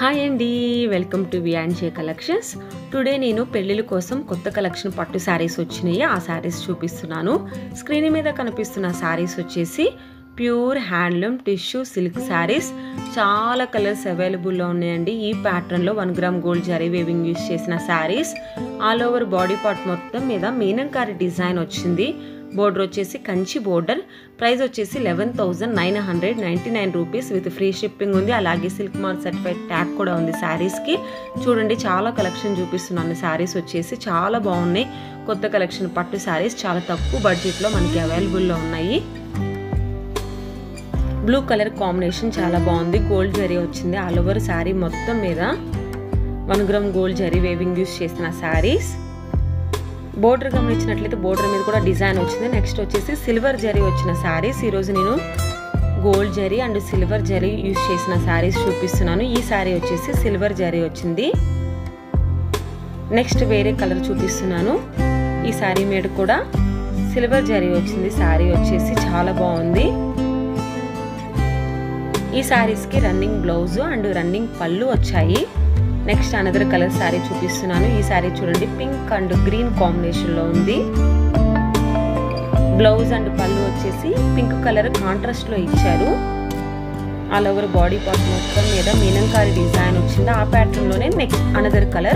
hi అండి welcome to వియాన్జే collections today నేను పెళ్ళిళ్ళ కోసం కొత్త కలెక్షన్ పట్టు శారీస్ వచ్చినాయి ఆ శారీస్ చూపిస్తున్నాను స్క్రీన్ మీద కనిపిస్తున్న శారీస్ వచ్చేసి pure handloom tissue silk sarees చాలా కలర్స్ అవైలబుల్లో ఉన్నాయండి ఈ ప్యాటర్న్లో one gram gold zari weaving use చేసిన sarees all over body part మొత్తం మీద మీనంకారి డిజైన్ వచ్చింది బోర్డర్ వచ్చేసి కంచి బోర్డర్ ప్రైస్ వచ్చేసి eleven thousand nine hundred ninety nine rupees with free shipping ఉంది అలాగే సిల్క్ మార్క్ సర్టిఫైడ్ ట్యాగ్ కూడా ఉంది శారీస్కి చూడండి చాలా కలెక్షన్ చూపిస్తున్నాను శారీస్ వచ్చేసి చాలా బాగున్నాయి కొత్త కలెక్షన్ పట్టు శారీస్ చాలా తక్కువ బడ్జెట్లో మనకి అవైలబుల్లో ఉన్నాయి బ్లూ కలర్ కాంబినేషన్ చాలా బాగుంది గోల్డ్ జరీ వచ్చింది ఆల్ ఓవర్ శారీ మొత్తం మీద one gram gold zari weaving use చేసిన శారీస్ బోర్డర్ గమనించినట్లయితే బోర్డర్ మీద కూడా డిజైన్ వచ్చింది నెక్స్ట్ వచ్చేసి సిల్వర్ జరీ వచ్చిన శారీస్ ఈరోజు నేను gold zari and silver zari use చేసిన శారీస్ చూపిస్తున్నాను ఈ శారీ వచ్చేసి సిల్వర్ జరీ వచ్చింది నెక్స్ట్ వేరే కలర్ చూపిస్తున్నాను ఈ శారీ మీద కూడా సిల్వర్ జరీ వచ్చింది శారీ వచ్చేసి చాలా బాగుంది ఈ శారీస్కి రన్నింగ్ బ్లౌజ్ అండ్ రన్నింగ్ పళ్ళు వచ్చాయి నెక్స్ట్ అనదర్ కలర్ శారీ చూపిస్తున్నాను ఈ శారీ చూడండి పింక్ అండ్ గ్రీన్ కాంబినేషన్లో ఉంది బ్లౌజ్ అండ్ పళ్ళు వచ్చేసి పింక్ కలర్ కాంట్రాస్ట్లో ఇచ్చారు ఆల్ ఓవర్ బాడీ పార్ట్ మొత్తం మీద మీనంకారి డిజైన్ వచ్చింది ఆ ప్యాటర్న్లోనే నెక్స్ట్ అనదర్ కలర్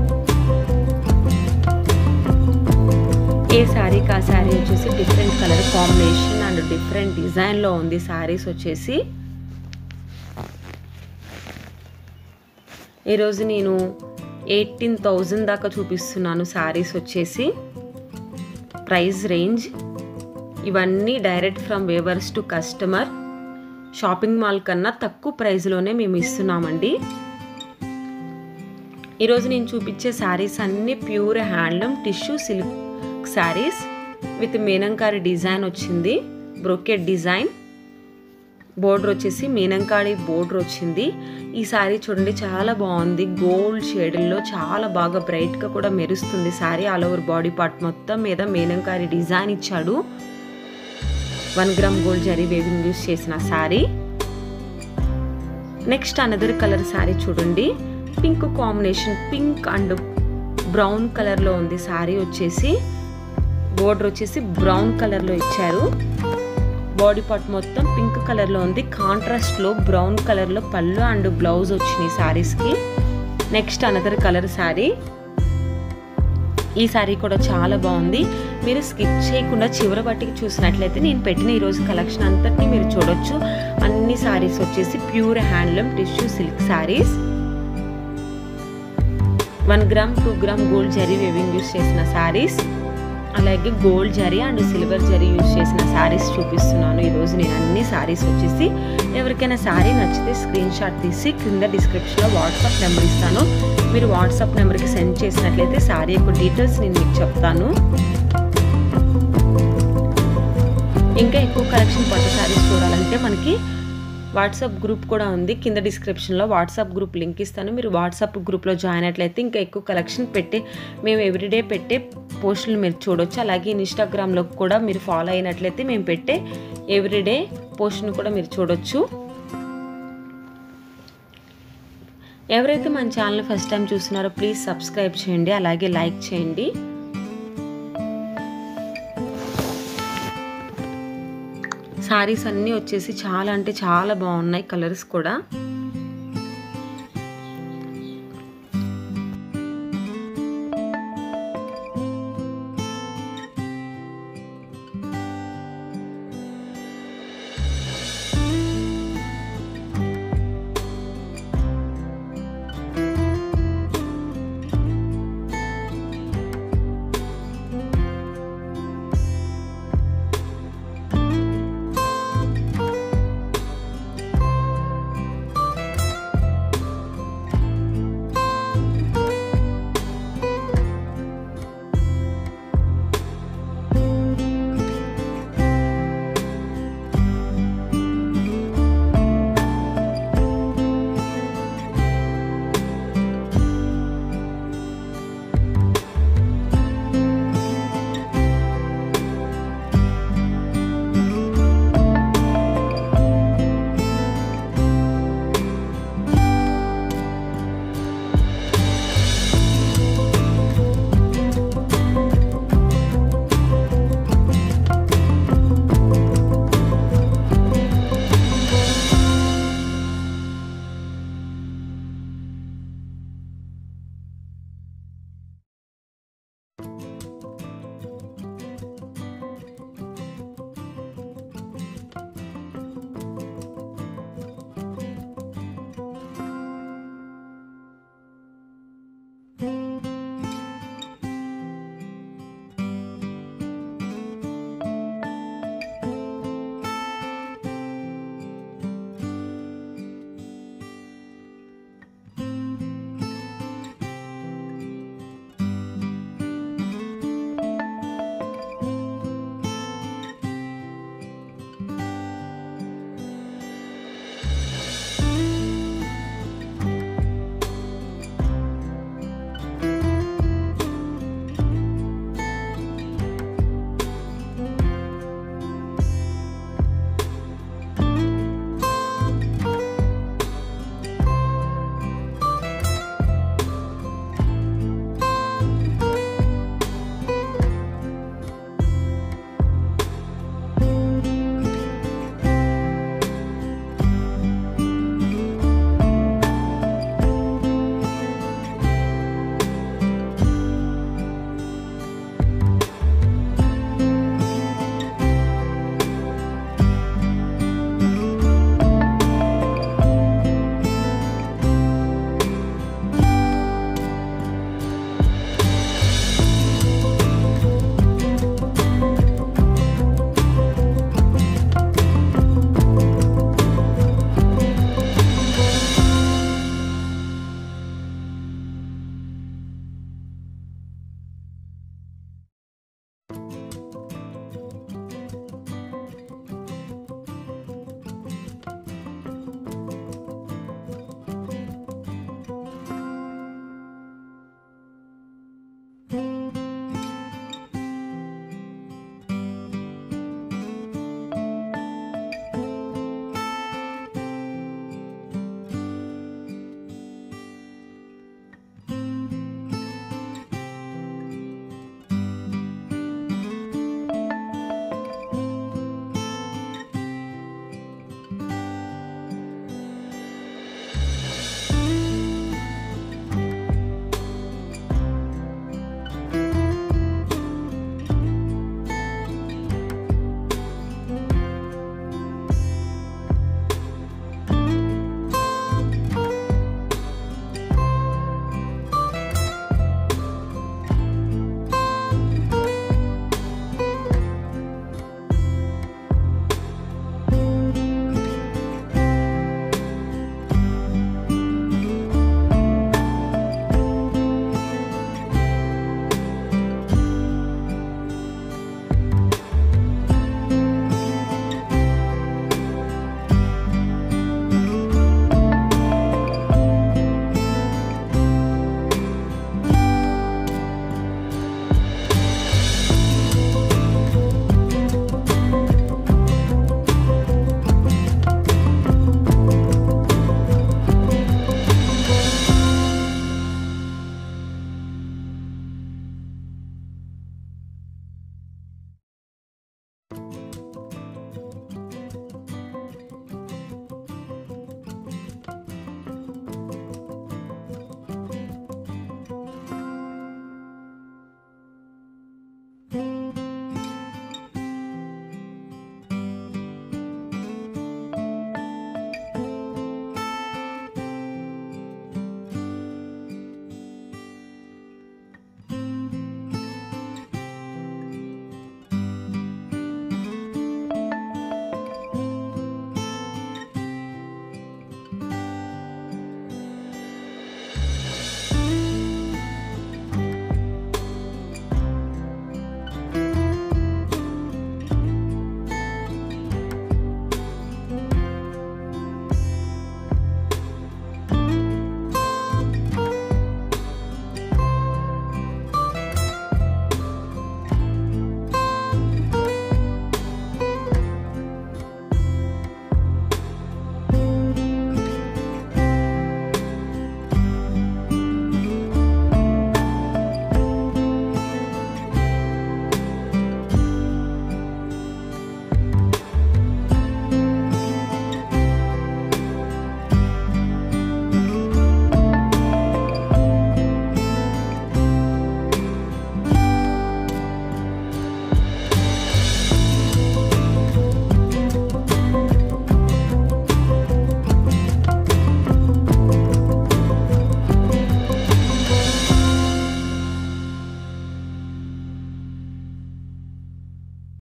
ఏ శారీకి ఆ శారీ వచ్చేసి different colour combination and different డిజైన్లో ఉంది శారీస్ వచ్చేసి ఈరోజు నేను ఎయిటీన్ థౌజండ్ దాకా చూపిస్తున్నాను శారీస్ వచ్చేసి ప్రైస్ రేంజ్ ఇవన్నీ direct from weavers to customer shopping mall కన్నా తక్కువ ప్రైస్లోనే మేము ఇస్తున్నామండి ఈరోజు నేను చూపించే శారీస్ అన్నీ pure handloom tissue silk sarees with meenakari design వచ్చింది బ్రోకెట్ డిజైన్ బోర్డర్ వచ్చేసి మీనంకాడి బోర్డర్ వచ్చింది ఈ శారీ చూడండి చాలా బాగుంది గోల్డ్ షేడ్లో చాలా బాగా బ్రైట్గా కూడా మెరుస్తుంది sari all over body part మొత్తం మీద మీనంకారి డిజైన్ ఇచ్చాడు one gram gold zari weaving use చేసిన sari next another colour sari చూడండి pink combination pink and brown కలర్లో ఉంది శారీ వచ్చేసి బోర్డర్ వచ్చేసి బ్రౌన్ కలర్లో ఇచ్చారు బాడీ పార్ట్ మొత్తం పింక్ కలర్లో ఉంది కాంట్రాస్ట్లో బ్రౌన్ కలర్లో పళ్ళు అండ్ బ్లౌజ్ వచ్చినాయి శారీస్కి నెక్స్ట్ అనదర్ కలర్ శారీ ఈ శారీ కూడా చాలా బాగుంది మీరు స్కిప్ చేయకుండా చివరి బట్టికి చూసినట్లయితే నేను పెట్టిన ఈరోజు కలెక్షన్ అంతటిని మీరు చూడొచ్చు అన్ని శారీస్ వచ్చేసి pure handloom tissue silk sarees one gram two gram gold zari weaving use చేసిన శారీస్ అలాగే gold zari and silver zari use చేసిన శారీస్ చూపిస్తున్నాను ఈరోజు నేను అన్ని శారీస్ వచ్చేసి ఎవరికైనా శారీ నచ్చితే స్క్రీన్ షాట్ తీసి కింద డిస్క్రిప్షన్లో వాట్సాప్ నెంబర్ ఇస్తాను మీరు వాట్సాప్ నెంబర్కి సెండ్ చేసినట్లయితే శారీ యొక్క డీటెయిల్స్ నేను మీకు చెప్తాను ఇంకా ఎక్కువ కలెక్షన్ పట్టు శారీస్ చూడాలంటే మనకి వాట్సాప్ గ్రూప్ కూడా ఉంది కింద డిస్క్రిప్షన్లో వాట్సాప్ గ్రూప్ లింక్ ఇస్తాను మీరు వాట్సాప్ గ్రూప్లో జాయిన్ అయినట్లయితే ఇంకా ఎక్కువ కలెక్షన్ పెట్టే మేము ఎవ్రీడే పెట్టే పోస్టులు మీరు చూడొచ్చు అలాగే ఇన్స్టాగ్రామ్లో కూడా మీరు ఫాలో అయినట్లయితే మేము పెట్టే ఎవ్రీడే పోస్ట్ను కూడా మీరు చూడొచ్చు ఎవరైతే మన ఛానల్ ఫస్ట్ టైం చూస్తున్నారో ప్లీజ్ సబ్స్క్రైబ్ చేయండి అలాగే లైక్ చేయండి శారీస్ అన్నీ వచ్చేసి చాలా అంటే చాలా బాగున్నాయి కలర్స్ కూడా